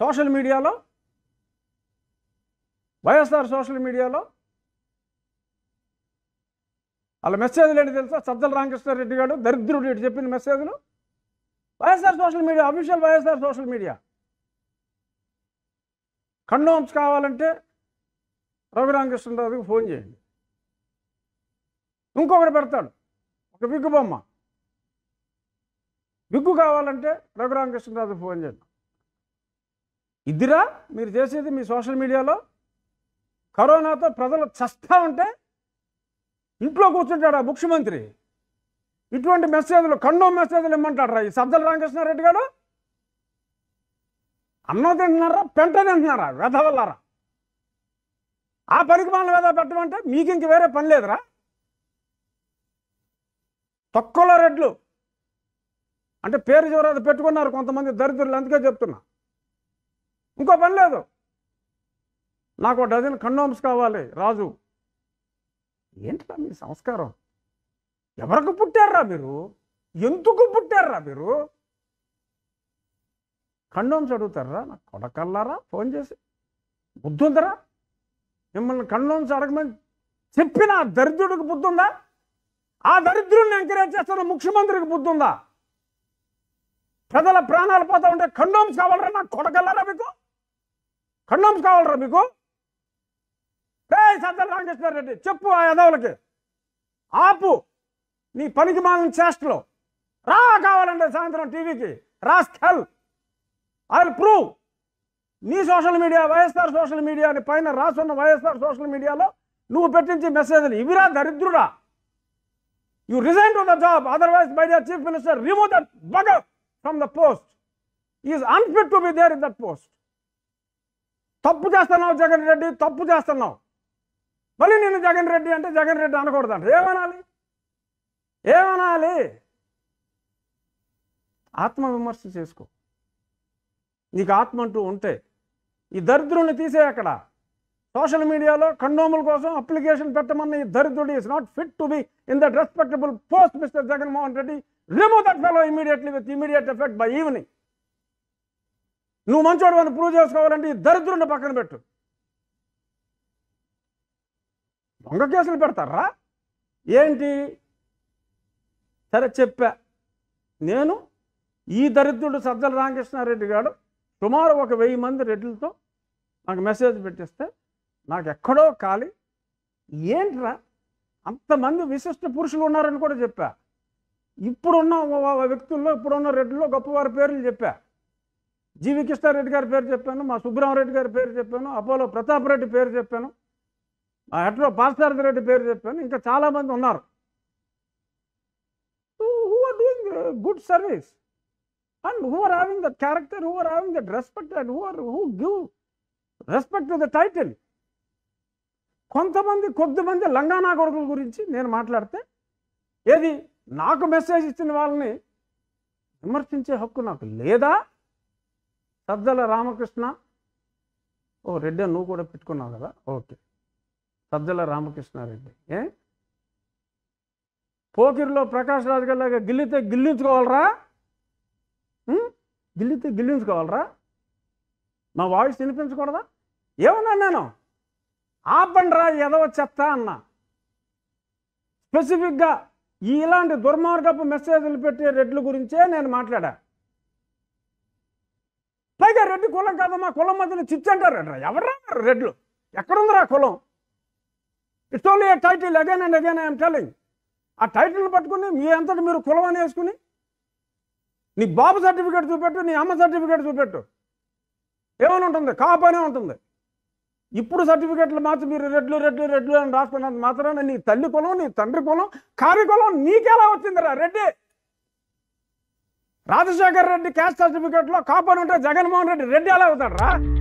Social మీడియాలో YSR social మీడియాలో వాళ్ళ మెసేజ్లు ఏంటి తెలుసా సజ్జల రామకృష్ణారెడ్డి గారు దరిద్రుడు ఇటు చెప్పిన మెసేజ్లు YSR social media official YSR social media condoms కావాలంటే రఘురామకృష్ణరాజుకి ఫోన్ చేయండి ఇంకొకటి పెడతాడు ఒక విగ్గు బొమ్మ విగ్గు కావాలంటే రఘురామకృష్ణరాజు ఫోన్ చేయండి ఇదిరా మీరు చేసేది మీ సోషల్ మీడియాలో కరోనాతో ప్రజలు చస్తా ఉంటే ఇంట్లో కూర్చుంటాడు ఆ ముఖ్యమంత్రి ఇటువంటి మెసేజ్లు కండోమ్ మెసేజ్లు ఇమ్మంటాడు రా ఈ సజ్జల రామకృష్ణారెడ్డి గారు అన్నం తింటున్నారా పెంట తింటున్నారా వెధవల్లారా ఆ పరిమాణం ఏదో పెట్టమంటే మీకు ఇంక వేరే పని లేదురా తొక్కలో రెడ్లు అంటే పేరు చివరి పెట్టుకున్నారు కొంతమంది దరిద్రులు అందుకే చెప్తున్నా ఇంకో పని లేదు నాకు ఒక డజన్ కండోమ్స్ కావాలి రాజు ఏంట్రా మీ సంస్కారం ఎవరికి పుట్టారా మీరు ఎందుకు పుట్టారా మీరు కండోమ్స్ అడుగుతారా నాకు కొడకల్లారా ఫోన్ చేసి బుద్ధి ఉందరా మిమ్మల్ని కండోమ్స్ అడగమని చెప్పిన ఆ దరిద్రుడికి బుద్ధి ఉందా ఆ దరిద్రుడిని ఎంకరేజ్ చేస్తున్న ముఖ్యమంత్రికి బుద్ధి ఉందా ప్రజల ప్రాణాలు పోతా ఉంటే కండోమ్స్ కావాలరా నాకు కొడగలరా మీకు కండోమ్స్ కావాలరా మీకు రే సజ్జల రామకృష్ణారెడ్డి చెప్పు ఆ యదవులకి ఆపు నీ పనికి మాలిన చేష్టలో రా కావాలంటే సాయంత్రం టీవీకి రా స్కెల్ ఐ విల్ ప్రూవ్ నీ social media YSR social media అని పైన రాసున్న వైఎస్ఆర్ సోషల్ మీడియాలో నువ్వు పెట్టించే మెసేజ్లు ఇవిరా దరిద్రుడా you resign to the job otherwise my dear chief minister remove that bugger from the post is unfit to be there in that post తప్పు చేస్తున్నావు జగన్ రెడ్డి తప్పు చేస్తున్నావు మళ్ళీ నేను జగన్ రెడ్డి అంటే జగన్ రెడ్డి అనకూడదంట ఏమనాలి ఏమనాలి ఆత్మవిమర్శ చేసుకో నీకు ఆత్మ అంటూ ఉంటే ఈ దరిద్రుల్ని తీసే అక్కడ సోషల్ మీడియాలో కండోముల కోసం అప్లికేషన్ పెట్టమన్న ఈ దరిద్రుడు is not fit to be in that respectable post mister Jaganmohan Reddy remove that fellow immediately with immediate effect by evening నువ్వు మంచోడు అని ప్రూవ్ చేసుకోవాలంటే ఈ దరిద్రుడిని పక్కన పెట్టు దొంగ కేసులు పెడతారా ఏంటి సరే చెప్పా నేను ఈ దరిద్రుడు సజ్జల రామకృష్ణారెడ్డి గారు సుమారు ఒక వెయ్యి మంది రెడ్లతో నాకు మెసేజ్ పెట్టిస్తే నాకు ఎక్కడో ఖాళీ ఏంట్రా అంతమంది విశిష్ట పురుషులు ఉన్నారని కూడా చెప్పా ఇప్పుడున్న వ- వ్యక్తుల్లో ఇప్పుడున్న రెడ్డిలో గొప్పవారి పేర్లు చెప్పా జీవి కృష్ణారెడ్డి గారి పేరు చెప్పాను మా సుబ్రహ్మరెడ్డి గారి పేరు చెప్పాను అపోలో ప్రతాప్ రెడ్డి పేరు చెప్పాను మా హెట్లో పార్థసారథి రెడ్డి పేరు చెప్పాను ఇంకా చాలామంది ఉన్నారు who are doing good service and who are having that character who are having that respect and who are who give respect to the title కొంతమంది కొద్దిమంది లంగానా కొడుకుల గురించి నేను మాట్లాడితే ఏది నాకు మెసేజ్ ఇచ్చిన వాళ్ళని విమర్శించే హక్కు నాకు లేదా సజ్జల రామకృష్ణ ఓ రెడ్డి నువ్వు కూడా పెట్టుకున్నావు కదా ఓకే సజ్జల రామకృష్ణారెడ్డి ఏ పోకిరిలో ప్రకాష్ రాజు గారిలాగా గిల్లితే గిల్లించుకోవాలరా ఉం? గిల్లితే గిల్లించుకోవాలరా మా వాయిస్ వినిపించకూడదా ఏమన్నా నేను ఆపండ్రా ఎదవ చెత్త అన్నా స్పెసిఫిక్గా ఈ ఇలాంటి దుర్మార్గపు మెసేజ్లు పెట్టే రెడ్ల గురించే నేను మాట్లాడా పైగా రెడ్డి కులం కాదమ్మా కులం మధ్యన చిచ్చు అంటారు ఎవరా రెడ్లు ఎక్కడుందిరా కులం it's only a title again and again I'm telling ఆ టైటిల్ పట్టుకుని మీ అంతటి మీరు కులం అని వేసుకుని నీ బాబు సర్టిఫికేట్ చూపెట్టు నీ అమ్మ సర్టిఫికేట్ చూపెట్టు ఏమని ఉంటుంది కాపనే ఉంటుంది ఇప్పుడు సర్టిఫికెట్లు మార్చి మీరు రెడ్లు రెడ్లు రెడ్లు అని రాసుకున్నంత మాత్రాన నీ తల్లి కులం నీ తండ్రి కులం కారి కులం నీకెలా వచ్చిందిరా రెడ్డి రాజశేఖర్ రెడ్డి క్యాస్ట్ సర్టిఫికేట్లో కాపని ఉంటే జగన్మోహన్ రెడ్డి రెడ్డి ఎలా అవుతాడు రా